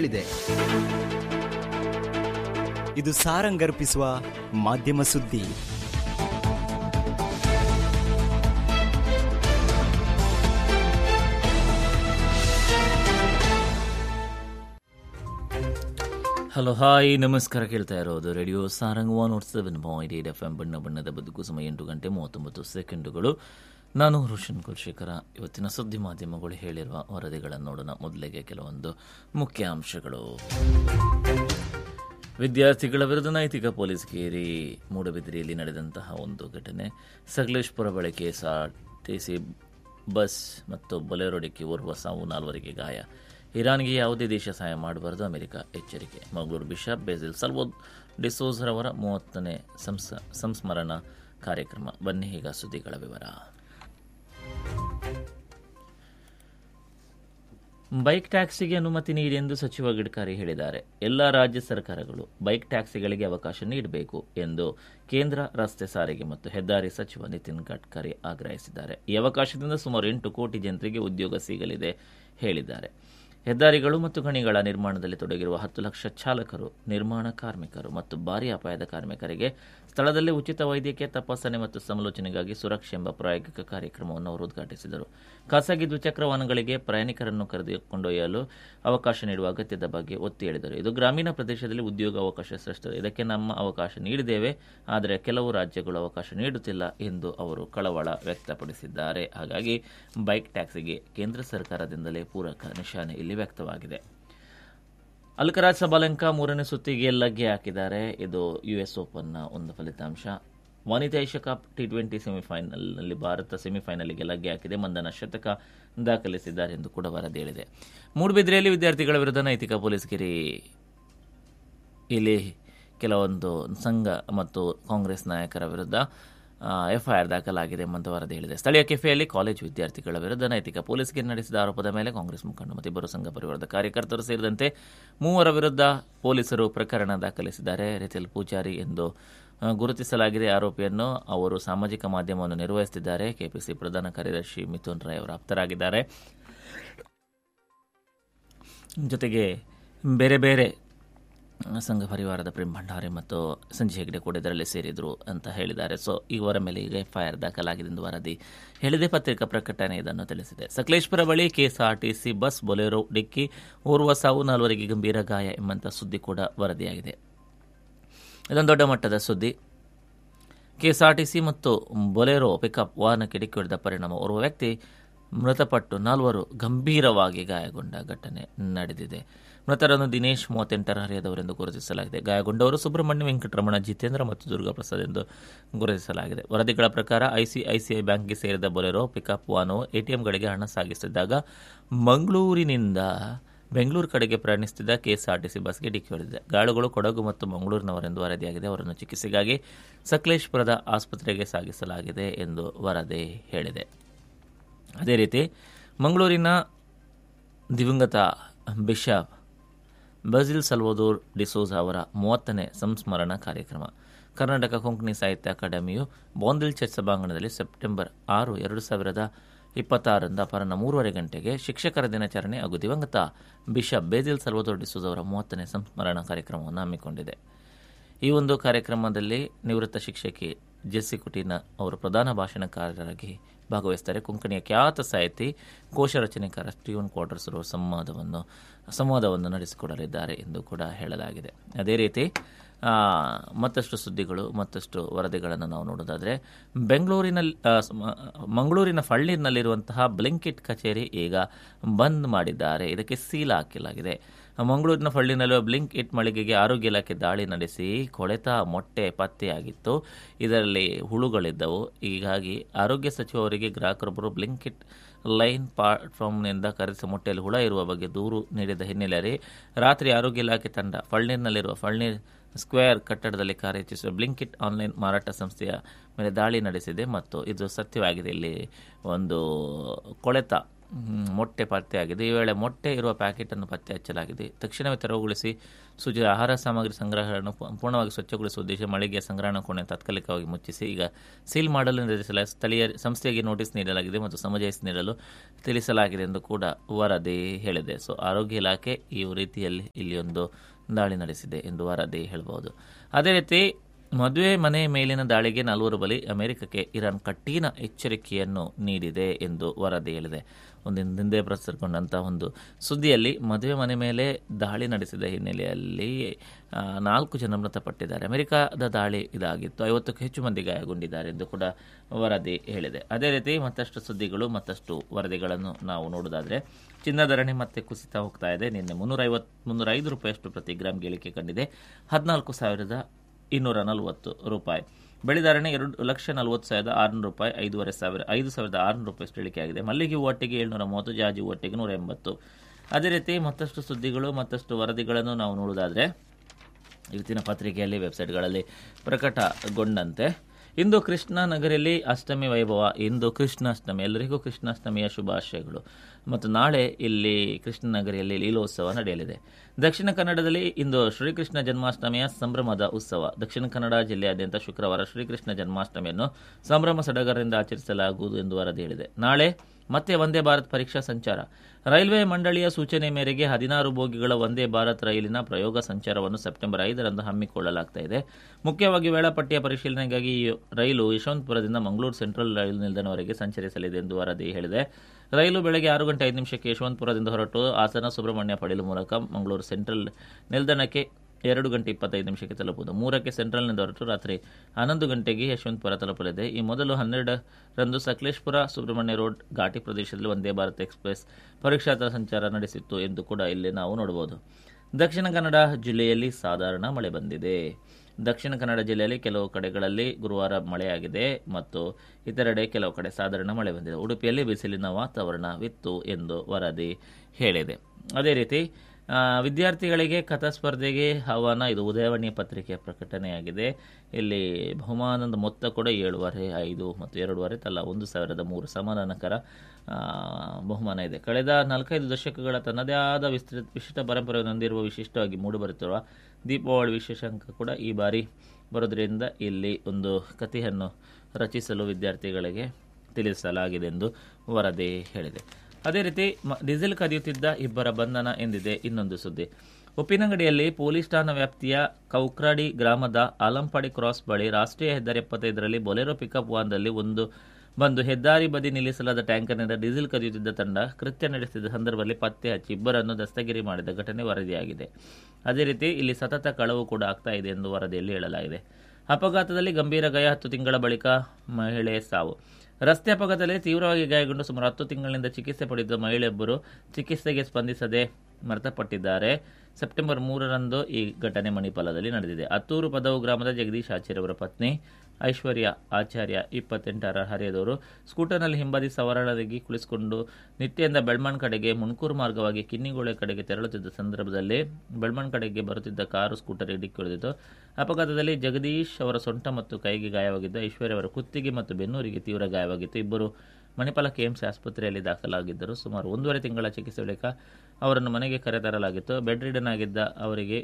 ಹೇಳಿದೆ ಇದು ಸಾರಂಗರ್ಪಿಸುವ ಮಾಧ್ಯಮ ಸುದ್ದಿ ಹಲೋ ಹಾಯ್ ನಮಸ್ಕಾರ ಕೇಳ್ತಾ ಇರೋದು radio Sarang one nought seven point eight F M ಬಣ್ಣ ಬಣ್ಣದ ಬದುಕು ಸಮಯ ಎಂಟು ಗಂಟೆ ಮೂವತ್ತೊಂಬತ್ತು ಸೆಕೆಂಡುಗಳು ನಾನು ರೋಷನ್ ಕುಲಶೇಖರ ಇವತ್ತಿನ ಸುದ್ದಿ ಮಾಧ್ಯಮಗಳು ಹೇಳಿರುವ ವರದಿಗಳನ್ನು ನೋಡೋಣ ಮೊದಲಿಗೆ ಕೆಲವೊಂದು ಮುಖ್ಯ ಅಂಶಗಳು ವಿದ್ಯಾರ್ಥಿಗಳ ವಿರುದ್ಧ ನೈತಿಕ ಪೊಲೀಸ್ ಕೇರಿ ಮೂಡಬಿದಿರೆಯಲ್ಲಿ ನಡೆದಂತಹ ಒಂದು ಘಟನೆ ಸಕಲೇಶ್ಪುರ ಬಳಿ ಕೆಎಸ್ಆರ್ಟಿಸಿ ಬಸ್ ಮತ್ತು ಬೊಲೆರೋ ಡಿಕ್ಕಿ ಓರ್ವ ಸಾವು ನಾಲ್ವರಿಗೆ ಗಾಯ ಇರಾನ್ಗೆ ಯಾವುದೇ ದೇಶ ಸಹಾಯ ಮಾಡಬಾರದು ಅಮೆರಿಕ ಎಚ್ಚರಿಕೆ ಮಂಗಳೂರು ಬಿಷಪ್ ಬೇಸಿಲ್ ಸಲ್ವೋದ್ ಡಿಸೋಜ್ರವರ ಮೂವತ್ತನೇ ಸಂಸ ಸಂಸ್ಮರಣ ಕಾರ್ಯಕ್ರಮ ಬನ್ನಿ ಈಗ ಸುದ್ದಿಗಳ ವಿವರ ಬೈಕ್ ಟ್ಯಾಕ್ಸಿಗೆ ಅನುಮತಿ ನೀಡಿ ಎಂದು ಸಚಿವ ಗಡ್ಕರಿ ಹೇಳಿದ್ದಾರೆ ಎಲ್ಲ ರಾಜ್ಯ ಸರ್ಕಾರಗಳು ಬೈಕ್ ಟ್ಯಾಕ್ಸಿಗಳಿಗೆ ಅವಕಾಶ ನೀಡಬೇಕು ಎಂದು ಕೇಂದ್ರ ರಸ್ತೆ ಸಾರಿಗೆ ಮತ್ತು ಹೆದ್ದಾರಿ ಸಚಿವ ನಿತಿನ್ ಗಡ್ಕರಿ ಆಗ್ರಹಿಸಿದ್ದಾರೆ ಈ ಅವಕಾಶದಿಂದ ಸುಮಾರು ಎಂಟು ಕೋಟಿ ಜನರಿಗೆ ಉದ್ಯೋಗ ಸಿಗಲಿದೆ ಹೇಳಿದ್ದಾರೆ ಹೆದ್ದಾರಿಗಳು ಮತ್ತು ಗಣಿಗಳ ನಿರ್ಮಾಣದಲ್ಲಿ ತೊಡಗಿರುವ ಹತ್ತು ಲಕ್ಷ ಚಾಲಕರು ನಿರ್ಮಾಣ ಕಾರ್ಮಿಕರು ಮತ್ತು ಭಾರಿ ಅಪಾಯದ ಕಾರ್ಮಿಕರಿಗೆ ಸ್ಥಳದಲ್ಲೇ ಉಚಿತ ವೈದ್ಯಕೀಯ ತಪಾಸಣೆ ಮತ್ತು ಸಮಾಲೋಚನೆಗಾಗಿ ಸುರಕ್ಷೆ ಎಂಬ ಪ್ರಾಯೋಗಿಕ ಕಾರ್ಯಕ್ರಮವನ್ನು ಅವರು ಉದ್ಘಾಟಿಸಿದರು ಖಾಸಗಿ ದ್ವಿಚಕ್ರ ವಾಹನಗಳಿಗೆ ಪ್ರಯಾಣಿಕರನ್ನು ಕರೆದುಕೊಂಡೊಯ್ಯಲು ಅವಕಾಶ ನೀಡುವ ಅಗತ್ಯದ ಬಗ್ಗೆ ಒತ್ತಿ ಹೇಳಿದರು ಇದು ಗ್ರಾಮೀಣ ಪ್ರದೇಶದಲ್ಲಿ ಉದ್ಯೋಗ ಅವಕಾಶ ಸೃಷ್ಟಿಸಿದೆ ಇದಕ್ಕೆ ನಮ್ಮ ಅವಕಾಶ ನೀಡಿದ್ದೇವೆ ಆದರೆ ಕೆಲವು ರಾಜ್ಯಗಳು ಅವಕಾಶ ನೀಡುತ್ತಿಲ್ಲ ಎಂದು ಅವರು ಕಳವಳ ವ್ಯಕ್ತಪಡಿಸಿದ್ದಾರೆ ಹಾಗಾಗಿ ಬೈಕ್ ಟ್ಯಾಕ್ಸಿಗೆ ಕೇಂದ್ರ ಸರ್ಕಾರದಿಂದಲೇ ಪೂರಕ ನಿಶಾನೆ ಇಲ್ಲಿ ವ್ಯಕ್ತವಾಗಿದೆ ಅಲ್ಕರಾಜ್ ಸಬಾಲೆಂಕ ಮೂರನೇ ಸುತ್ತಿಗೆ ಲಗ್ಗೆ ಹಾಕಿದ್ದಾರೆ ಇದು ಯುಎಸ್ ಓಪನ್ನ ಒಂದು ಫಲಿತಾಂಶ ವನಿತಾ ಏಷ್ಯಾ ಕಪ್ ಟಿ ಟ್ವೆಂಟಿ ಸೆಮಿಫೈನಲ್ನಲ್ಲಿ ಭಾರತ ಸೆಮಿಫೈನಲ್ಗೆ ಲಗ್ಗೆ ಹಾಕಿದೆ ಮಂದನ ಶತಕ ದಾಖಲಿಸಿದ್ದಾರೆ ಎಂದು ಕೂಡ ವರದಿ ಹೇಳಿದೆ ಮೂಡುಬಿದ್ರೆಯಲ್ಲಿ ವಿದ್ಯಾರ್ಥಿಗಳ ವಿರುದ್ಧ ನೈತಿಕ ಪೊಲೀಸ್ ಗಿರಿ ಇಲ್ಲಿ ಕೆಲವೊಂದು ಸಂಘ ಮತ್ತು ಕಾಂಗ್ರೆಸ್ ನಾಯಕರ ವಿರುದ್ಧ ಎಫ್ಐಆರ್ ದಾಖಲಾಗಿದೆ ಎಂಬಂತ ವರದಿ ಹೇಳಿದೆ ಸ್ಥಳೀಯ ಕೆಫೆಯಲ್ಲಿ ಕಾಲೇಜು ವಿದ್ಯಾರ್ಥಿಗಳ ವಿರುದ್ಧ ನೈತಿಕ ಪೊಲೀಸ್ಗೆ ನಡೆಸಿದ ಆರೋಪದ ಮೇಲೆ ಕಾಂಗ್ರೆಸ್ ಮುಖಂಡ ಮತ್ತು ಇಬ್ಬರು ಸಂಘ ಪರಿವಾರದ ಕಾರ್ಯಕರ್ತರು ಸೇರಿದಂತೆ ಮೂವರ ವಿರುದ್ಧ ಪೊಲೀಸರು ಪ್ರಕರಣ ದಾಖಲಿಸಿದ್ದಾರೆ ರಿತಿಲ್ ಪೂಜಾರಿ ಎಂದು ಗುರುತಿಸಲಾಗಿದೆ ಆರೋಪಿಯನ್ನು ಅವರು ಸಾಮಾಜಿಕ ಮಾಧ್ಯಮವನ್ನು ನಿರ್ವಹಿಸುತ್ತಿದ್ದಾರೆ ಕೆಪಿಸಿ ಪ್ರಧಾನ ಕಾರ್ಯದರ್ಶಿ ಮಿಥುನ್ ರಾಯ್ ಅವರು ಆಪ್ತರಾಗಿದ್ದಾರೆ ಜೊತೆಗೆ ಬೇರೆ ಬೇರೆ ಸಂಘ ಪರಿವಾರದ ಪ್ರೇಮ್ ಭಂಡಾರಿ ಮತ್ತು ಸಂಜಯ್ ಹೆಗ್ಡೆ ಕೂಡ ಇದರಲ್ಲಿ ಸೇರಿದರು ಅಂತ ಹೇಳಿದ್ದಾರೆ ಸೊ ಇವರ ಮೇಲೆ ಈಗ ಎಫ್ಐಆರ್ ದಾಖಲಾಗಿದೆ ಎಂದು ವರದಿ ಹೇಳಿದೆ ಪತ್ರಿಕಾ ಪ್ರಕಟಣೆ ಇದನ್ನು ತಿಳಿಸಿದೆ ಸಕಲೇಶ್ಪುರ ಬಳಿ ಕೆಎಸ್ಆರ್ಟಿಸಿ ಬಸ್ ಬೊಲೆರೋ ಡಿಕ್ಕಿ ಓರ್ವ ಸಾವು ನಾಲ್ವರಿಗೆ ಗಂಭೀರ ಗಾಯ ಎಂಬಂಥ ಸುದ್ದಿ ಕೂಡ ವರದಿಯಾಗಿದೆ ಇದೊಂದು ದೊಡ್ಡ ಮಟ್ಟದ ಸುದ್ದಿ ಕೆಎಸ್ಆರ್ಟಿಸಿ ಮತ್ತು ಬೊಲೆರೋ ಪಿಕಪ್ ವಾಹನಕ್ಕೆ ಡಿಕ್ಕಿ ಹೊಡೆದ ಪರಿಣಾಮ ಓರ್ವ ವ್ಯಕ್ತಿ ಮೃತಪಟ್ಟು ನಾಲ್ವರು ಗಂಭೀರವಾಗಿ ಗಾಯಗೊಂಡ ಘಟನೆ ನಡೆದಿದೆ ಮೃತರನ್ನು ದಿನೇಶ್ ಮೂವತ್ತೆಂಟರ ಹರಿಯದವರೆಂದು ಗುರುತಿಸಲಾಗಿದೆ ಗಾಯಗೊಂಡವರು ಸುಬ್ರಹ್ಮಣ್ಯ ವೆಂಕಟರಮಣ ಜಿತೇಂದ್ರ ಮತ್ತು ದುರ್ಗಾಪ್ರಸಾದ್ ಎಂದು ಗುರುತಿಸಲಾಗಿದೆ ವರದಿಗಳ ಪ್ರಕಾರ ಐಸಿಐಸಿಐ ಬ್ಯಾಂಕ್ಗೆ ಸೇರಿದ ಬೊಲೆರೋ ಪಿಕಪ್ ವಾಹನವು ಎಟಿಎಂಗಳಿಗೆ ಹಣ ಸಾಗಿಸುತ್ತಿದ್ದಾಗ ಮಂಗಳೂರಿನಿಂದ ಬೆಂಗಳೂರು ಕಡೆಗೆ ಪ್ರಯಾಣಿಸುತ್ತಿದ್ದ ಕೆಎಸ್ಆರ್ಟಿಸಿ ಬಸ್ಗೆ ಡಿಕ್ಕಿ ಹೊಡೆದಿದೆ ಗಾಳುಗಳು ಕೊಡಗು ಮತ್ತು ಮಂಗಳೂರಿನವರೆಂದು ವರದಿಯಾಗಿದೆ ಅವರನ್ನು ಚಿಕಿತ್ಸೆಗಾಗಿ ಸಕಲೇಶ್ಪುರದ ಆಸ್ಪತ್ರೆಗೆ ಸಾಗಿಸಲಾಗಿದೆ ಎಂದು ವರದಿ ಹೇಳಿದೆ ಅದೇ ರೀತಿ ಮಂಗಳೂರಿನ ದಿವಂಗತ ಬಿಷಪ್ ಬಜಿಲ್ ಸಲ್ವದೂರ್ ಡಿಸೋಜ ಅವರ ಮೂವತ್ತನೇ ಸಂಸ್ಮರಣ ಕಾರ್ಯಕ್ರಮ ಕರ್ನಾಟಕ ಕೊಂಕಣಿ ಸಾಹಿತ್ಯ ಅಕಾಡೆಮಿಯು ಬಾಂದಿಲ್ ಚರ್ಚ್ ಸಭಾಂಗಣದಲ್ಲಿ ಸೆಪ್ಟೆಂಬರ್ ಆರು ಎರಡು ಸಾವಿರದ ಇಪ್ಪತ್ತಾರರಿಂದ ಅಪರಾಹ್ನ ಮೂರುವರೆ ಗಂಟೆಗೆ ಶಿಕ್ಷಕರ ದಿನಾಚರಣೆ ಹಾಗೂ ದಿವಂಗತ ಬಿಷಪ್ ಬೇದಿಲ್ ಸಲ್ವದೋರ್ ಡಿಸೋಜ ಅವರ ಮೂವತ್ತನೇ ಸಂಸ್ಮರಣ ಕಾರ್ಯಕ್ರಮವನ್ನು ಹಮ್ಮಿಕೊಂಡಿದೆ ಈ ಒಂದು ಕಾರ್ಯಕ್ರಮದಲ್ಲಿ ನಿವೃತ್ತ ಶಿಕ್ಷಕಿ ಜೆಸ್ಸಿ ಕುಟೀನ ಅವರು ಪ್ರಧಾನ ಭಾಷಣಕಾರರಾಗಿ ಭಾಗವಹಿಸ್ತಾರೆ ಕೊಂಕಣಿಯ ಖ್ಯಾತ ಸಾಹಿತಿ ಕೋಶ ರಚನೆಕಾರ ಸ್ಟೀವನ್ ಕ್ವಾರ್ಟರ್ಸ್ ಅವರು ಸಂವಾದವನ್ನು ಸಂವಾದವನ್ನು ನಡೆಸಿಕೊಡಲಿದ್ದಾರೆ ಎಂದು ಕೂಡ ಹೇಳಲಾಗಿದೆ ಅದೇ ರೀತಿ ಮತ್ತಷ್ಟು ಸುದ್ದಿಗಳು ಮತ್ತಷ್ಟು ವರದಿಗಳನ್ನು ನಾವು ನೋಡೋದಾದರೆ ಬೆಂಗಳೂರಿನಲ್ಲಿ ಮಂಗಳೂರಿನ ಫಳ್ಳೀರಿನಲ್ಲಿರುವಂತಹ ಬ್ಲಿಂಕಿಟ್ ಕಚೇರಿ ಈಗ ಬಂದ್ ಮಾಡಿದ್ದಾರೆ ಇದಕ್ಕೆ ಸೀಲ್ ಹಾಕಲಾಗಿದೆ ಮಂಗಳೂರಿನ ಫಳ್ಳಿನಲ್ಲಿರುವ ಬ್ಲಿಂಕ್ ಇಟ್ ಮಳಿಗೆಗೆ ಆರೋಗ್ಯ ಇಲಾಖೆ ದಾಳಿ ನಡೆಸಿ ಕೊಳೆತ ಮೊಟ್ಟೆ ಪತ್ತೆಯಾಗಿತ್ತು ಇದರಲ್ಲಿ ಹುಳುಗಳಿದ್ದವು ಹೀಗಾಗಿ ಆರೋಗ್ಯ ಸಚಿವರಿಗೆ ಗ್ರಾಹಕರೊಬ್ಬರು ಬ್ಲಿಂಕ್ ಇಟ್ ಲೈನ್ ಪ್ಲಾಟ್ಫಾರ್ಮ್ನಿಂದ ಕರೆಸಿ ಮೊಟ್ಟೆಯಲ್ಲಿ ಹುಳ ಇರುವ ಬಗ್ಗೆ ದೂರು ನೀಡಿದ ಹಿನ್ನೆಲೆಯಲ್ಲಿ ರಾತ್ರಿ ಆರೋಗ್ಯ ಇಲಾಖೆ ತಂಡ ಫಳ್ನೀರಿನಲ್ಲಿರುವ ಫಳ್ನೀರ್ ಸ್ಕ್ವೇರ್ ಕಟ್ಟಡದಲ್ಲಿ ಕಾರ್ಯಚರಿಸುವ ಬ್ಲಿಂಕಿಟ್ ಆನ್ಲೈನ್ ಮಾರಾಟ ಸಂಸ್ಥೆಯ ಮೇಲೆ ದಾಳಿ ನಡೆಸಿದೆ ಮತ್ತು ಇದು ಸತ್ಯವಾಗಿದೆ ಇಲ್ಲಿ ಒಂದು ಕೊಳೆತ ಮ್, ಮೊಟ್ಟೆ ಪತ್ತೆಯಾಗಿದೆ ಈ ವೇಳೆ ಮೊಟ್ಟೆ ಇರುವ ಪ್ಯಾಕೆಟನ್ನು ಪತ್ತೆ ಹಚ್ಚಲಾಗಿದೆ ತಕ್ಷಣವೇ ತೆರವುಗೊಳಿಸಿ ಸೂಚಿತ ಆಹಾರ ಸಾಮಗ್ರಿ ಸಂಗ್ರಹಗಳನ್ನು ಸಂಪೂರ್ಣವಾಗಿ ಸ್ವಚ್ಛಗೊಳಿಸುವ ಉದ್ದೇಶ ಮಳಿಗೆಯ ಸಂಗ್ರಹಣಾ ಕೋಣೆ ತಾತ್ಕಾಲಿಕವಾಗಿ ಮುಚ್ಚಿಸಿ ಈಗ ಸೀಲ್ ಮಾಡಲು ನಿರ್ಧರಿಸಲಾಗಿದೆ ಸ್ಥಳೀಯ ಸಂಸ್ಥೆಗೆ ನೋಟಿಸ್ ನೀಡಲಾಗಿದೆ ಮತ್ತು ಸಮಜಾಯಿಸ್ ನೀಡಲು ತಿಳಿಸಲಾಗಿದೆ ಎಂದು ಕೂಡ ವರದಿ ಹೇಳಿದೆ ಸೊ ಆರೋಗ್ಯ ಇಲಾಖೆ ಈ ರೀತಿಯಲ್ಲಿ ಇಲ್ಲಿ ಒಂದು ದಾಳಿ ನಡೆಸಿದೆ ಎಂದು ವರದಿ ಹೇಳಬಹುದು ಅದೇ ರೀತಿ ಮದುವೆ ಮನೆ ಮೇಲಿನ ದಾಳಿಗೆ ನಾಲ್ವರು ಬಲಿ ಅಮೆರಿಕಕ್ಕೆ ಇರಾನ್ ಕಠಿಣ ಎಚ್ಚರಿಕೆಯನ್ನು ನೀಡಿದೆ ಎಂದು ವರದಿ ಹೇಳಿದೆ ಒಂದಿನ ಹಿಂದೆ ಪ್ರಸ್ತುತಗೊಂಡಂತಹ ಒಂದು ಸುದ್ದಿಯಲ್ಲಿ ಮದುವೆ ಮನೆ ಮೇಲೆ ದಾಳಿ ನಡೆಸಿದ ಹಿನ್ನೆಲೆಯಲ್ಲಿ ಆ, ನಾಲ್ಕು ಜನ ಮೃತಪಟ್ಟಿದ್ದಾರೆ ಅಮೆರಿಕದ ದಾಳಿ ಇದಾಗಿತ್ತು ಐವತ್ತಕ್ಕೂ ಹೆಚ್ಚು ಮಂದಿ ಗಾಯಗೊಂಡಿದ್ದಾರೆ ಎಂದು ಕೂಡ ವರದಿ ಹೇಳಿದೆ ಅದೇ ರೀತಿ ಮತ್ತಷ್ಟು ಸುದ್ದಿಗಳು ಮತ್ತಷ್ಟು ವರದಿಗಳನ್ನು ನಾವು ನೋಡೋದಾದ್ರೆ ಚಿನ್ನದರಣಿ ಮತ್ತೆ ಕುಸಿತ ಹೋಗ್ತಾ ಇದೆ ನಿನ್ನೆ ಮುನ್ನೂರ ಐವತ್ ಮುನ್ನೂರ ಐದು ರೂಪಾಯಿಯಷ್ಟು ಪ್ರತಿ ಗ್ರಾಮ್ಗೆ ಇಳಿಕೆ ಕಂಡಿದೆ ಹದಿನಾಲ್ಕು ಸಾವಿರದ ಇನ್ನೂರ ನಲವತ್ತು ರೂಪಾಯಿ ಬೆಳೆದಾರಣೆ ಎರಡು ಲಕ್ಷ ನಲವತ್ತು ಸಾವಿರದ ಆರುನೂರು ರೂಪಾಯಿ ಐದೂವರೆ ಸಾವಿರ ಐದು ಸಾವಿರದ ಆರುನೂರು ರೂಪಾಯಿ ಇಳಿಕೆಯಾಗಿದೆ ಮಲ್ಲಿಗೆ ಹೂ ಒಟ್ಟಿಗೆ ಏಳ್ನೂರ ಮೂವತ್ತು ಜಾಜಿ ಹೂ ಒಟ್ಟಿಗೆ ನೂರ ಎಂಬತ್ತು ಅದೇ ರೀತಿ ಮತ್ತಷ್ಟು ಸುದ್ದಿಗಳು ಮತ್ತಷ್ಟು ವರದಿಗಳನ್ನು ನಾವು ನೋಡುವುದಾದರೆ ಇವತ್ತಿನ ಪತ್ರಿಕೆಯಲ್ಲಿ ವೆಬ್ಸೈಟ್ಗಳಲ್ಲಿ ಪ್ರಕಟಗೊಂಡಂತೆ ಇಂದು ಕೃಷ್ಣ ನಗರಲ್ಲಿ ಅಷ್ಟಮಿ ವೈಭವ ಇಂದು ಕೃಷ್ಣಾಷ್ಟಮಿ ಎಲ್ಲರಿಗೂ ಕೃಷ್ಣಾಷ್ಟಮಿಯ ಶುಭಾಶಯಗಳು ಮತ್ತು ನಾಳೆ ಇಲ್ಲಿ ಕೃಷ್ಣ ನಗರಿಯಲ್ಲಿ ಲೀಲೋತ್ಸವ ನಡೆಯಲಿದೆ ದಕ್ಷಿಣ ಕನ್ನಡದಲ್ಲಿ ಇಂದು ಶ್ರೀಕೃಷ್ಣ ಜನ್ಮಾಷ್ಟಮಿಯ ಸಂಭ್ರಮದ ಉತ್ಸವ ದಕ್ಷಿಣ ಕನ್ನಡ ಜಿಲ್ಲೆಯಾದ್ಯಂತ ಶುಕ್ರವಾರ ಶ್ರೀಕೃಷ್ಣ ಜನ್ಮಾಷ್ಟಮಿಯನ್ನು ಸಂಭ್ರಮ ಸಡಗರದಿಂದ ಆಚರಿಸಲಾಗುವುದು ಎಂದು ವರದಿ ಹೇಳಿದೆ ನಾಳೆ ಮತ್ತೆ ವಂದೇ ಭಾರತ್ ಪರೀಕ್ಷಾ ಸಂಚಾರ ರೈಲ್ವೆ ಮಂಡಳಿಯ ಸೂಚನೆ ಮೇರೆಗೆ ಹದಿನಾರು ಬೋಗಿಗಳ ವಂದೇ ಭಾರತ್ ರೈಲಿನ ಪ್ರಯೋಗ ಸಂಚಾರವನ್ನು ಸೆಪ್ಟೆಂಬರ್ ಐದರಂದು ಹಮ್ಮಿಕೊಳ್ಳಲಾಗ್ತಾ ಇದೆ ಮುಖ್ಯವಾಗಿ ವೇಳಾಪಟ್ಟಿಯ ಪರಿಶೀಲನೆಗಾಗಿ ಈ ರೈಲು ಯಶವಂತಪುರದಿಂದ ಮಂಗಳೂರು ಸೆಂಟ್ರಲ್ ರೈಲು ನಿಲ್ದಾಣವರೆಗೆ ಸಂಚರಿಸಲಿದೆ ಎಂದು ವರದಿ ಹೇಳಿದೆ ರೈಲು ಬೆಳಗ್ಗೆ ಆರು ಗಂಟೆ ಐದು ನಿಮಿಷಕ್ಕೆ ಯಶವಂತಪುರದಿಂದ ಹೊರಟು ಹಾಸನ ಸುಬ್ರಹ್ಮಣ್ಯ ಪಡೆಯಲು ಮೂಲಕ ಮಂಗಳೂರು ಸೆಂಟ್ರಲ್ ನಿಲ್ದಾಣಕ್ಕೆ ಎರಡು ಗಂಟೆ ಇಪ್ಪತ್ತೈದು ನಿಮಿಷಕ್ಕೆ ತಲುಪುವುದು ಮೂರಕ್ಕೆ ಸೆಂಟ್ರಲ್ನಿಂದ ಹೊರಟು ರಾತ್ರಿ ಹನ್ನೊಂದು ಗಂಟೆಗೆ ಯಶವಂತಪುರ ತಲುಪಲಿದೆ ಈ ಮೊದಲು ಹನ್ನೆರಡರಂದು ಸಕಲೇಶ್ಪುರ ಸುಬ್ರಹ್ಮಣ್ಯ ರೋಡ್ ಘಾಟಿ ಪ್ರದೇಶದಲ್ಲಿ ವಂದೇ ಭಾರತ್ ಎಕ್ಸ್ಪ್ರೆಸ್ ಪರೀಕ್ಷಾತರ ಸಂಚಾರ ನಡೆಸಿತ್ತು ಎಂದು ಕೂಡ ಇಲ್ಲಿ ನಾವು ನೋಡಬಹುದು ದಕ್ಷಿಣ ಕನ್ನಡ ಜಿಲ್ಲೆಯಲ್ಲಿ ಸಾಧಾರಣ ಮಳೆ ಬಂದಿದೆ ದಕ್ಷಿಣ ಕನ್ನಡ ಜಿಲ್ಲೆಯಲ್ಲಿ ಕೆಲವು ಕಡೆಗಳಲ್ಲಿ ಗುರುವಾರ ಮಳೆಯಾಗಿದೆ ಮತ್ತು ಇತರೆಡೆ ಕೆಲವು ಕಡೆ ಸಾಧಾರಣ ಮಳೆ ಬಂದಿದೆ ಉಡುಪಿಯಲ್ಲಿ ಬಿಸಿಲಿನ ವಾತಾವರಣವಿತ್ತು ಎಂದು ವರದಿ ಹೇಳಿದೆ ಅದೇ ರೀತಿ ಆ, ವಿದ್ಯಾರ್ಥಿಗಳಿಗೆ ಕಥಾ ಸ್ಪರ್ಧೆಗೆ ಆಹ್ವಾನ ಇದು ಉದಯವಾಣಿ ಪತ್ರಿಕೆಯ ಪ್ರಕಟಣೆಯಾಗಿದೆ ಇಲ್ಲಿ ಬಹುಮಾನದ ಮೊತ್ತ ಕೂಡ ಏಳುವರೆ ಐದು ಮತ್ತು ಎರಡೂವರೆ ತಲಾ ಒಂದು ಸಾವಿರದ ಮೂರು ಸಮಾಧಾನಕರ ಆ, ಬಹುಮಾನ ಇದೆ ಕಳೆದ ನಾಲ್ಕೈದು ದಶಕಗಳ ತನ್ನದೇ ಆದ ವಿಸ್ತೃತ ವಿಶಿಷ್ಟ ಪರಂಪರೆಯನ್ನು ಹೊಂದಿರುವ ವಿಶಿಷ್ಟವಾಗಿ ಮೂಡಿಬರುತ್ತಿರುವ ದೀಪಾವಳಿ ವಿಶೇಷಾಂಕ ಕೂಡ ಈ ಬಾರಿ ಬರೋದ್ರಿಂದ ಇಲ್ಲಿ ಒಂದು ಕಥೆಯನ್ನು ರಚಿಸಲು ವಿದ್ಯಾರ್ಥಿಗಳಿಗೆ ತಿಳಿಸಲಾಗಿದೆ ಎಂದು ವರದಿ ಹೇಳಿದೆ ಅದೇ ರೀತಿ ಮ- ಡೀಸೆಲ್ ಕದಿಯುತ್ತಿದ್ದ ಇಬ್ಬರ ಬಂಧನ ಎಂದಿದೆ ಇನ್ನೊಂದು ಸುದ್ದಿ ಉಪ್ಪಿನಂಗಡಿಯಲ್ಲಿ ಪೊಲೀಸ್ ಠಾಣಾ ವ್ಯಾಪ್ತಿಯ ಕೌಕ್ರಾಡಿ ಗ್ರಾಮದ ಆಲಂಪಾಡಿ ಕ್ರಾಸ್ ಬಳಿ ರಾಷ್ಟ್ರೀಯ ಹೆದ್ದಾರಿ ಎಪ್ಪತ್ತೈದರಲ್ಲಿ ಬೊಲೆರೋ ಪಿಕಪ್ ವಾಹನದಲ್ಲಿ ಒಂದು ಬಂದು ಹೆದ್ದಾರಿ ಬದಿ ನಿಲ್ಲಿಸಲಾದ ಟ್ಯಾಂಕರ್ನಿಂದ ಡೀಸೆಲ್ ಕದಿಯುತ್ತಿದ್ದ ತಂಡ ಕೃತ್ಯ ನಡೆಸಿದ ಸಂದರ್ಭದಲ್ಲಿ ಪತ್ತೆ ಹಚ್ಚಿ ಇಬ್ಬರನ್ನು ದಸ್ತಗಿರಿ ಮಾಡಿದ ಘಟನೆ ವರದಿಯಾಗಿದೆ ಅದೇ ರೀತಿ ಇಲ್ಲಿ ಸತತ ಕಳವು ಕೂಡ ಆಗ್ತಾ ಇದೆ ಎಂದು ವರದಿಯಲ್ಲಿ ಹೇಳಲಾಗಿದೆ ಅಪಘಾತದಲ್ಲಿ ಗಂಭೀರ ಗಾಯ ಹತ್ತು ತಿಂಗಳ ಬಳಿಕ ಮಹಿಳೆ ಸಾವು ರಸ್ತೆ ಅಪಘಾತದಲ್ಲಿ ತೀವ್ರವಾಗಿ ಗಾಯಗೊಂಡು ಸುಮಾರು ಹತ್ತು ತಿಂಗಳಿನಿಂದ ಚಿಕಿತ್ಸೆ ಪಡೆದಿದ್ದ ಮಹಿಳೆಯೊಬ್ಬರು ಚಿಕಿತ್ಸೆಗೆ ಸ್ಪಂದಿಸದೆ ಮೃತಪಟ್ಟಿದ್ದಾರೆ ಸೆಪ್ಟೆಂಬರ್ ಮೂರರಂದು ಈ ಘಟನೆ ಮಣಿಪಾಲದಲ್ಲಿ ನಡೆದಿದೆ ಹತ್ತೂರು ಪದವು ಗ್ರಾಮದ ಜಗದೀಶ್ ಆಚಾರ್ಯ ಅವರ ಪತ್ನಿ ಐಶ್ವರ್ಯ ಆಚಾರ್ಯ ಇಪ್ಪತ್ತೆಂಟರ ಹರಿಯದವರು ಸ್ಕೂಟರ್ನಲ್ಲಿ ಹಿಂಬದಿ ಸವರಣಗಿ ಕುಳಿಸಿಕೊಂಡು ನಿತ್ಯದಿಂದ ಬೆಳ್ಮಣ್ ಕಡೆಗೆ ಮುನ್ಕೂರು ಮಾರ್ಗವಾಗಿ ಕಿನ್ನಿಗೋಳೆ ಕಡೆಗೆ ತೆರಳುತ್ತಿದ್ದ ಸಂದರ್ಭದಲ್ಲಿ ಬೆಳ್ಮಣ್ ಕಡೆಗೆ ಬರುತ್ತಿದ್ದ ಕಾರು ಸ್ಕೂಟರ್ ಡಿಕ್ಕಿಳಿದಿತ್ತು ಅಪಘಾತದಲ್ಲಿ ಜಗದೀಶ್ ಅವರ ಸೊಂಟ ಮತ್ತು ಕೈಗೆ ಗಾಯವಾಗಿದ್ದು ಐಶ್ವರ್ಯ ಅವರ ಕುತ್ತಿಗೆ ಮತ್ತು ಬೆನ್ನೂರಿಗೆ ತೀವ್ರ ಗಾಯವಾಗಿತ್ತು ಇಬ್ಬರು ಮಣಿಪಾಲ ಕೆಎಂಸಿ ಆಸ್ಪತ್ರೆಯಲ್ಲಿ ದಾಖಲಾಗಿದ್ದರು ಸುಮಾರು ಒಂದೂವರೆ ತಿಂಗಳ ಚಿಕಿತ್ಸೆ ಬಳಿಕ ಅವರನ್ನು ಮನೆಗೆ ಕರೆತರಲಾಗಿತ್ತು ಬೆಡ್ ರಿಡನ್ ಆಗಿದ್ದ ಅವರಿಗೆ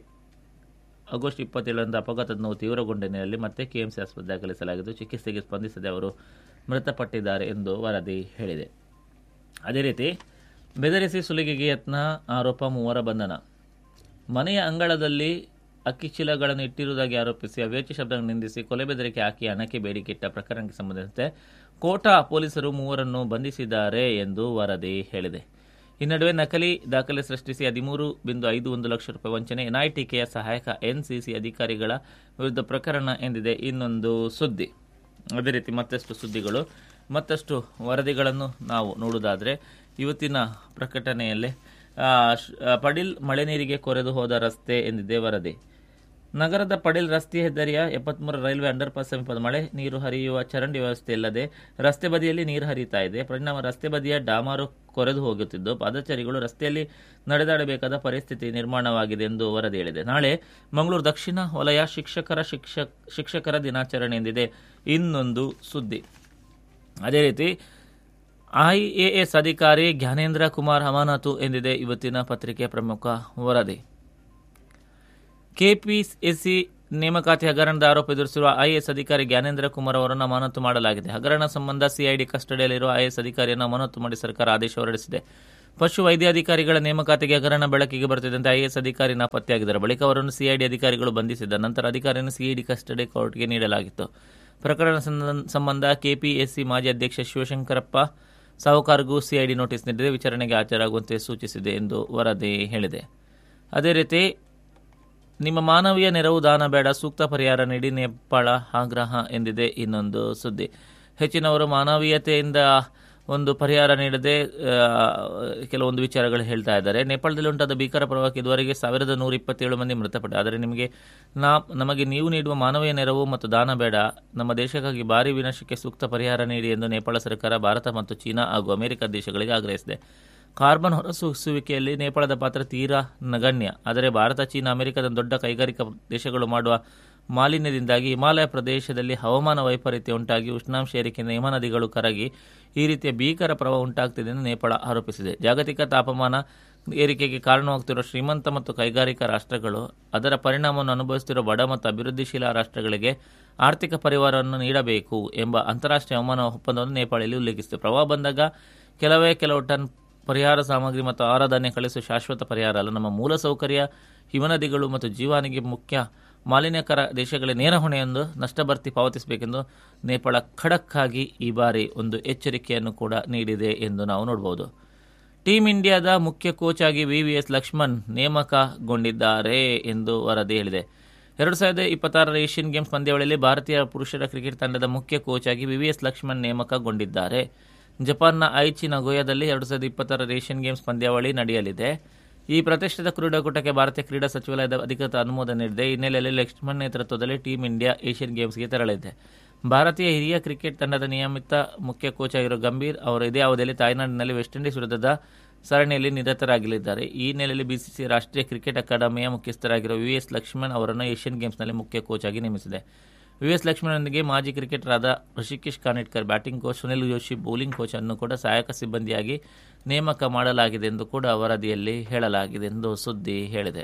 ಆಗಸ್ಟ್ ಇಪ್ಪತ್ತೇಳರಂದು ಅಪಘಾತದ ನೋವು ತೀವ್ರಗೊಂಡ ಹಿನ್ನೆಲೆಯಲ್ಲಿ ಮತ್ತೆ ಕೆಎಂಸಿ ಆಸ್ಪತ್ರೆ ದಾಖಲಿಸಲಾಗಿದ್ದು ಚಿಕಿತ್ಸೆಗೆ ಸ್ಪಂದಿಸದೆ ಅವರು ಮೃತಪಟ್ಟಿದ್ದಾರೆ ಎಂದು ವರದಿ ಹೇಳಿದೆ ಅದೇ ರೀತಿ ಬೆದರಿಸಿ ಸುಲಿಗೆಗೆ ಯತ್ನ ಆರೋಪ ಮೂವರ ಬಂಧನ ಮನೆಯ ಅಂಗಳದಲ್ಲಿ ಅಕ್ಕಿ ಚೀಲಗಳನ್ನು ಇಟ್ಟಿರುವುದಾಗಿ ಆರೋಪಿಸಿ ಅವ್ಯಾಚ್ಯ ಶಬ್ದ ನಿಂದಿಸಿ ಕೊಲೆ ಬೆದರಿಕೆ ಹಾಕಿ ಹಣಕ್ಕೆ ಬೇಡಿಕೆ ಇಟ್ಟ ಪ್ರಕರಣಕ್ಕೆ ಸಂಬಂಧಿಸಿದಂತೆ ಕೋಟಾ ಪೊಲೀಸರು ಮೂವರನ್ನು ಬಂಧಿಸಿದ್ದಾರೆ ಎಂದು ವರದಿ ಹೇಳಿದೆ ಈ ನಡುವೆ ನಕಲಿ ದಾಖಲೆ ಸೃಷ್ಟಿಸಿ ಹದಿಮೂರು ಬಿಂದು ಐದು ಒಂದು ಲಕ್ಷ ರೂಪಾಯಿ ವಂಚನೆ ಎನ್ಐಟಿಕೆಯ ಸಹಾಯಕ ಎನ್ಸಿಸಿ ಅಧಿಕಾರಿಗಳ ವಿರುದ್ಧ ಪ್ರಕರಣ ಎಂದಿದೆ ಇನ್ನೊಂದು ಸುದ್ದಿ ಅದೇ ರೀತಿ ಮತ್ತಷ್ಟು ಸುದ್ದಿಗಳು ಮತ್ತಷ್ಟು ವರದಿಗಳನ್ನು ನಾವು ನೋಡುವುದಾದರೆ ಇವತ್ತಿನ ಪ್ರಕಟಣೆಯಲ್ಲಿ ಆ, ಶ್- ಆ, ಪಡಿಲ್ ಮಳೆ ನೀರಿಗೆ ಕೊರೆದು ಹೋದ ರಸ್ತೆ ಎಂದಿದೆ ವರದಿ ನಗರದ ಪಡೇಲ್ ರಸ್ತೆ ಹೆದ್ದಾರಿಯ ಎಪ್ಪತ್ಮೂರ ರೈಲ್ವೆ ಅಂಡರ್ ಪಾಸ್ ಸಮೀಪದ ಮಳೆ ನೀರು ಹರಿಯುವ ಚರಂಡಿ ವ್ಯವಸ್ಥೆ ಇಲ್ಲದೆ ರಸ್ತೆ ಬದಿಯಲ್ಲಿ ನೀರು ಹರಿಯುತ್ತಾ ಇದೆ ಪರಿಣಾಮ ರಸ್ತೆ ಬದಿಯ ಡಾಮಾರು ಕೊರೆದು ಹೋಗುತ್ತಿದ್ದು ಪಾದಚಾರಿಗಳು ರಸ್ತೆಯಲ್ಲಿ ನಡೆದಾಡಬೇಕಾದ ಪರಿಸ್ಥಿತಿ ನಿರ್ಮಾಣವಾಗಿದೆ ಎಂದು ವರದಿ ಹೇಳಿದೆ ನಾಳೆ ಮಂಗಳೂರು ದಕ್ಷಿಣ ವಲಯ ಶಿಕ್ಷಕರ ಶಿಕ್ಷಕ ಶಿಕ್ಷಕರ ದಿನಾಚರಣೆ ಎಂದಿದೆ ಇನ್ನೊಂದು ಸುದ್ದಿ ಅದೇ ರೀತಿ ಐಎಎಸ್ ಅಧಿಕಾರಿ ಜ್ಞಾನೇಂದ್ರ ಕುಮಾರ್ ಅಮಾನತು ಎಂದಿದೆ ಇವತ್ತಿನ ಪತ್ರಿಕೆ ಪ್ರಮುಖ ವರದಿ ಕೆಪಿಎಸ್ಸಿ ನೇಮಕಾತಿ ಹಗರಣದ ಆರೋಪ ಎದುರಿಸಿರುವ ಐಎಎಸ್ ಅಧಿಕಾರಿ ಜ್ಞಾನೇಂದ್ರ ಕುಮಾರ್ ಅವರನ್ನು ಅಮಾನತು ಮಾಡಲಾಗಿದೆ ಹಗರಣ ಸಂಬಂಧ ಸಿಐಡಿ ಕಸ್ಟಡಿಯಲ್ಲಿರುವ ಐಎಎಸ್ ಅಧಿಕಾರಿಯನ್ನು ಅಮಾನತು ಮಾಡಿ ಸರ್ಕಾರ ಆದೇಶ ಹೊರಡಿಸಿದೆ ಪಶು ವೈದ್ಯಾಧಿಕಾರಿಗಳ ನೇಮಕಾತಿಗೆ ಹಗರಣ ಬೆಳಕಿಗೆ ಬರುತ್ತಿದ್ದಂತೆ ಐಎಎಸ್ ಅಧಿಕಾರಿ ನಾಪತ್ತೆಯಾಗಿದ್ದರು ಬಳಿಕ ಅವರನ್ನು ಸಿಐಡಿ ಅಧಿಕಾರಿಗಳು ಬಂಧಿಸಿದ್ದ ನಂತರ ಅಧಿಕಾರಿಯನ್ನು ಸಿಐಡಿ ಕಸ್ಟಡಿ ಕೋರ್ಟ್ಗೆ ನೀಡಲಾಗಿತ್ತು ಪ್ರಕರಣ ಸಂಬಂಧ- ಸಂಬಂಧ ಕೆಪಿಎಸ್ಸಿ ಮಾಜಿ ಅಧ್ಯಕ್ಷ ಶಿವಶಂಕರಪ್ಪ ಸಾಹುಕಾರ್ಗೂ ಸಿಐಡಿ ನೋಟಿಸ್ ನೀಡಿದೆ ವಿಚಾರಣೆಗೆ ಹಾಜರಾಗುವಂತೆ ಸೂಚಿಸಿದೆ ಎಂದು ವರದಿ ಹೇಳಿದೆ ಅದೇ ರೀತಿ ನಿಮ್ಮ ಮಾನವೀಯ ನೆರವು ದಾನ ಬೇಡ ಸೂಕ್ತ ಪರಿಹಾರ ನೀಡಿ ನೇಪಾಳ ಆಗ್ರಹ ಎಂದಿದೆ ಇನ್ನೊಂದು ಸುದ್ದಿ ಹೆಚ್ಚಿನವರು ಮಾನವೀಯತೆಯಿಂದ ಒಂದು ಪರಿಹಾರ ನೀಡದೆ ಆ, ಕೆಲವೊಂದು ವಿಚಾರಗಳು ಹೇಳ್ತಾ ಇದ್ದಾರೆ ನೇಪಾಳದಲ್ಲಿ ಉಂಟಾದ ಭೀಕರ ಪ್ರವಾಹಕ್ಕೆ ಇದುವರೆಗೆ ಸಾವಿರದ ನೂರ ಇಪ್ಪತ್ತೇಳು ಮಂದಿ ಮೃತಪಟ್ಟ ಆದರೆ ನಿಮಗೆ ನಾ ನಮಗೆ ನೀವು ನೀಡುವ ಮಾನವೀಯ ನೆರವು ಮತ್ತು ದಾನ ಬೇಡ ನಮ್ಮ ದೇಶಕ್ಕಾಗಿ ಭಾರಿ ವಿನಾಶಕ್ಕೆ ಸೂಕ್ತ ಪರಿಹಾರ ನೀಡಿ ಎಂದು ನೇಪಾಳ ಸರ್ಕಾರ ಭಾರತ ಮತ್ತು ಚೀನಾ ಹಾಗೂ ಅಮೆರಿಕ ದೇಶಗಳಿಗೆ ಆಗ್ರಹಿಸಿದೆ ಕಾರ್ಬನ್ ಹೊರಸೂಸುವಿಕೆಯಲ್ಲಿ ನೇಪಾಳದ ಪಾತ್ರ ತೀರಾ ನಗಣ್ಯ ಆದರೆ ಭಾರತ ಚೀನಾ ಅಮೆರಿಕದ ದೊಡ್ಡ ಕೈಗಾರಿಕಾ ದೇಶಗಳು ಮಾಡುವ ಮಾಲಿನ್ಯದಿಂದಾಗಿ ಹಿಮಾಲಯ ಪ್ರದೇಶದಲ್ಲಿ ಹವಾಮಾನ ವೈಪರೀತ್ಯ ಉಂಟಾಗಿ ಉಷ್ಣಾಂಶ ಏರಿಕೆಯಿಂದ ಹಿಮ ನದಿಗಳು ಕರಗಿ ಈ ರೀತಿಯ ಭೀಕರ ಪ್ರವಾಹ ಉಂಟಾಗ್ತಿದೆ ಎಂದು ನೇಪಾಳ ಆರೋಪಿಸಿದೆ ಜಾಗತಿಕ ತಾಪಮಾನ ಏರಿಕೆಗೆ ಕಾರಣವಾಗುತ್ತಿರುವ ಶ್ರೀಮಂತ ಮತ್ತು ಕೈಗಾರಿಕಾ ರಾಷ್ಟ್ರಗಳು ಅದರ ಪರಿಣಾಮವನ್ನು ಅನುಭವಿಸುತ್ತಿರುವ ಬಡ ಮತ್ತು ಅಭಿವೃದ್ಧಿಶೀಲ ರಾಷ್ಟ್ರಗಳಿಗೆ ಆರ್ಥಿಕ ಪರಿಹಾರವನ್ನು ನೀಡಬೇಕು ಎಂಬ ಅಂತಾರಾಷ್ಟ್ರೀಯ ಹವಾಮಾನ ಒಪ್ಪಂದವನ್ನು ನೇಪಾಳದಲ್ಲಿ ಉಲ್ಲೇಖಿಸಿದೆ ಪ್ರವಾಹ ಬಂದಾಗ ಕೆಲವೇ ಕೆಲವು ಟನ್ ಪರಿಹಾರ ಸಾಮಗ್ರಿ ಮತ್ತು ಆಹಾರ ಧಾನ್ಯ ಕಳಿಸುವ ಶಾಶ್ವತ ಪರಿಹಾರ ಅಲ್ಲ ನಮ್ಮ ಮೂಲಸೌಕರ್ಯ ಹಿಮನದಿಗಳು ಮತ್ತು ಜೀವಾನಿಗೆ ಮುಖ್ಯ ಮಾಲಿನ್ಯಕರ ದೇಶಗಳ ನೇರ ಹೊಣೆಯೊಂದು ನಷ್ಟಭರ್ತಿ ಪಾವತಿಸಬೇಕೆಂದು ನೇಪಾಳ ಖಡಕ್ ಆಗಿ ಈ ಬಾರಿ ಒಂದು ಎಚ್ಚರಿಕೆಯನ್ನು ಕೂಡ ನೀಡಿದೆ ಎಂದು ನಾವು ನೋಡಬಹುದು ಟೀಂ ಇಂಡಿಯಾದ ಮುಖ್ಯ ಕೋಚ್ ಆಗಿ ವಿವಿಎಸ್ ಲಕ್ಷ್ಮಣ್ ನೇಮಕಗೊಂಡಿದ್ದಾರೆ ಎಂದು ವರದಿ ಹೇಳಿದೆ ಎರಡು ಸಾವಿರದ ಇಪ್ಪತ್ತಾರರ ಏಷ್ಯನ್ ಗೇಮ್ಸ್ ಪಂದ್ಯಾವಳಿಯಲ್ಲಿ ಭಾರತೀಯ ಪುರುಷರ ಕ್ರಿಕೆಟ್ ತಂಡದ ಮುಖ್ಯ ಕೋಚ್ ಆಗಿ ವಿವಿಎಸ್ ಲಕ್ಷ್ಮಣ್ ನೇಮಕಗೊಂಡಿದ್ದಾರೆ ಜಪಾನ್ನ ಐಚಿ ನಗೋಯಾದಲ್ಲಿ ಎರಡು ಸಾವಿರದ ಇಪ್ಪತ್ತಾರರ ಏಷ್ಯನ್ ಗೇಮ್ಸ್ ಪಂದ್ಯಾವಳಿ ನಡೆಯಲಿದೆ ಈ ಪ್ರತಿಷ್ಠಿತ ಕ್ರೀಡಾಕೂಟಕ್ಕೆ ಭಾರತೀಯ ಕ್ರೀಡಾ ಸಚಿವಾಲಯದ ಅಧಿಕೃತ ಅನುಮೋದನೆ ನೀಡಿದೆ ಈ ಹಿನ್ನೆಲೆಯಲ್ಲಿ ಲಕ್ಷ್ಮಣ್ ನೇತೃತ್ವದಲ್ಲಿ ಟೀಂ ಇಂಡಿಯಾ ಏಷ್ಯನ್ ಗೇಮ್ಸ್ಗೆ ತೆರಳಿದೆ ಭಾರತೀಯ ಹಿರಿಯ ಕ್ರಿಕೆಟ್ ತಂಡದ ನಿಯಮಿತ ಮುಖ್ಯ ಕೋಚ್ ಆಗಿರೋ ಗಂಭೀರ್ ಅವರು ಇದೇ ಅವಧಿಯಲ್ಲಿ ತಾಯ್ನಾಡಿನಲ್ಲಿ ವೆಸ್ಟ್ ಇಂಡೀಸ್ ವಿರುದ್ಧದ ಸರಣಿಯಲ್ಲಿ ನಿರತರಾಗಲಿದ್ದಾರೆ ಈ ಹಿನ್ನೆಲೆಯಲ್ಲಿ ಬಿಸಿಸಿ ರಾಷ್ಟ್ರೀಯ ಕ್ರಿಕೆಟ್ ಅಕಾಡೆಮಿಯ ಮುಖ್ಯಸ್ಥರಾಗಿರುವ ವಿಎಸ್ ಲಕ್ಷ್ಮಣ್ ಅವರನ್ನು ಏಷ್ಯನ್ ಗೇಮ್ಸ್ನಲ್ಲಿ ಮುಖ್ಯ ಕೋಚ್ ಆಗಿ ನೇಮಿಸಿದೆ ವಿಎಸ್ ಲಕ್ಷ್ಮಣನೊಂದಿಗೆ ಮಾಜಿ ಕ್ರಿಕೆಟರಾದ Hrishikesh Kanitkar batting coach Sunil Joshi bowling coach ಅನ್ನು ಕೂಡ ಸಹಾಯಕ ಸಿಬ್ಬಂದಿಯಾಗಿ ನೇಮಕ ಮಾಡಲಾಗಿದೆ ಎಂದು ಕೂಡ ವರದಿಯಲ್ಲಿ ಹೇಳಲಾಗಿದೆ ಎಂದು ಸುದ್ದಿ ಹೇಳಿದೆ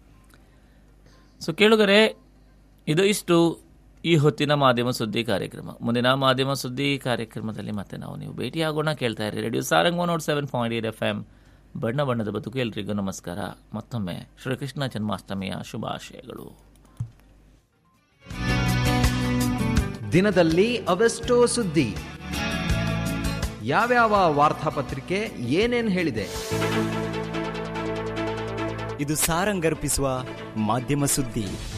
ಸೊ ಕೇಳುಗರೆ ಇದು ಇಷ್ಟು ಈ ಹೊತ್ತಿನ ಮಾಧ್ಯಮ ಸುದ್ದಿ ಕಾರ್ಯಕ್ರಮ ಮುಂದಿನ ಮಾಧ್ಯಮ ಸುದ್ದಿ ಕಾರ್ಯಕ್ರಮದಲ್ಲಿ ಮತ್ತೆ ನಾವು ನೀವು ಭೇಟಿಯಾಗೋಣ ಕೇಳ್ತಾ ಇರಿ radio Sarang one nought seven point eight F M ಬಣ್ಣ ಬಣ್ಣದ ಬದುಕು ಎಲ್ರಿಗೂ ನಮಸ್ಕಾರ ಮತ್ತೊಮ್ಮೆ ಶ್ರೀಕೃಷ್ಣ ಜನ್ಮಾಷ್ಟಮಿಯ ಶುಭಾಶಯಗಳು ದಿನದಲ್ಲಿ ಅವೆಷ್ಟೋ ಸುದ್ದಿ ಯಾವ್ಯಾವ ವಾರ್ತಾಪತ್ರಿಕೆ ಏನೇನ್ ಹೇಳಿದೆ ಇದು ಸಾರಂಗರ್ಪಿಸುವ ಮಾಧ್ಯಮ ಸುದ್ದಿ